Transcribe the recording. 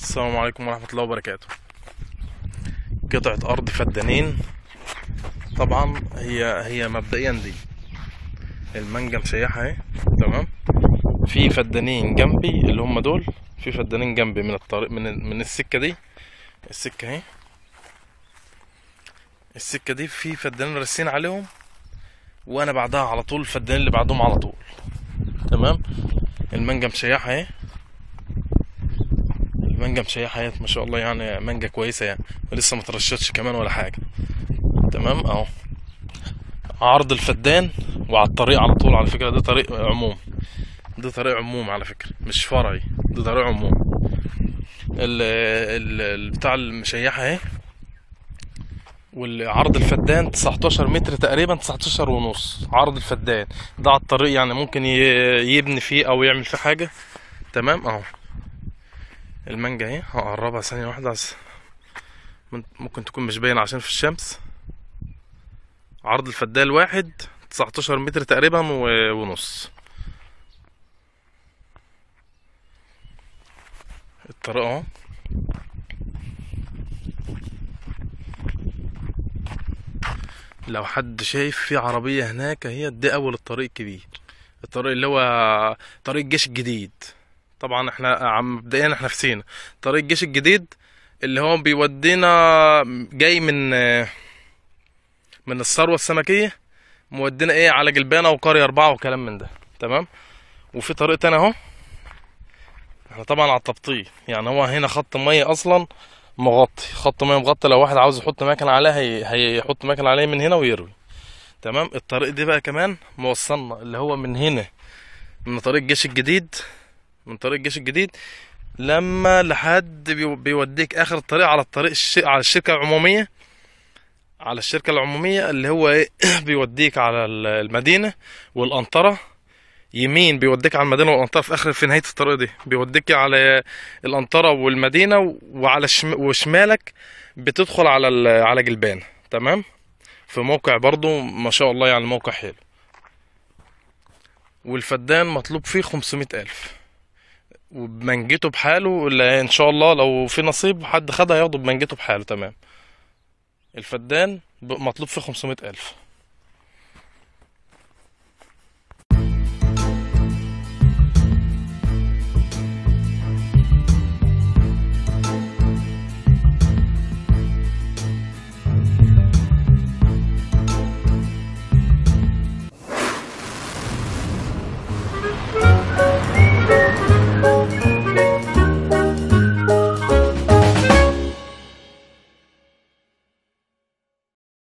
السلام عليكم ورحمة الله وبركاته قطعة أرض فدانين طبعا هي هي مبدئيا دي المانجا مشيحة اهي تمام في فدانين جنبي اللي هم دول في فدانين جنبي من الطريق من من السكة دي السكة اهي السكة دي في فدانين راسين عليهم وانا بعدها على طول الفدانين اللي بعدهم على طول تمام المانجا مشيحة اهي المانجا مشيحة اهي ما شاء الله يعني مانجا كويسة يعني ولسه ما ترشتش كمان ولا حاجة تمام اهو عرض الفدان وعلى الطريق على طول على فكرة ده طريق عموم ده طريق عموم على فكرة مش فرعي ده طريق عموم ال ال ال- بتاع المشيحة اهي والعرض الفدان 19 متر تقريبا 19 ونص عرض الفدان ده على الطريق يعني ممكن ي- يبني فيه او يعمل فيه حاجة تمام اهو المانجا اهي هقربها ثانية واحدة عس... من- ممكن تكون مش باينة عشان في الشمس عرض الفدان واحد 19 متر تقريبا و- ونص الطريق اهو لو حد شايف في عربية هناك هي دي أول الطريق الكبير الطريق اللي هو طريق الجيش الجديد طبعا احنا عم مبدئيا احنا في سينا طريق الجيش الجديد اللي هو بيودينا جاي من من الثروة السمكية مودينا ايه على جلبانة وقرية أربعة وكلام من ده تمام وفي طريق تاني اهو احنا طبعا على التبطيط يعني هو هنا خط مية أصلا مغطي خط مية مغطي لو واحد عاوز يحط مكنة عليه هي... هيحط مكنة عليه من هنا ويروي تمام الطريق دي بقى كمان موصلنا اللي هو من هنا من طريق الجيش الجديد من طريق الجيش الجديد لما لحد بيو- بيوديك اخر الطريق على الطريق الش... على الشركه العموميه على الشركه العموميه اللي هو ايه بيوديك على ال- المدينه والقنطره يمين بيوديك على المدينه والقنطره في اخر في نهايه الطريق دي بيوديك على القنطره والمدينه وعلى الشم... وشمالك بتدخل على ال... على جلبان تمام في موقع برضو ما شاء الله يعني موقع حلو والفدان مطلوب فيه 500 ألف وبمنجته بحاله اللي ان شاء الله لو في نصيب حد خدها ياخده بمنجته بحاله تمام الفدان ب- مطلوب فيه 500 ألف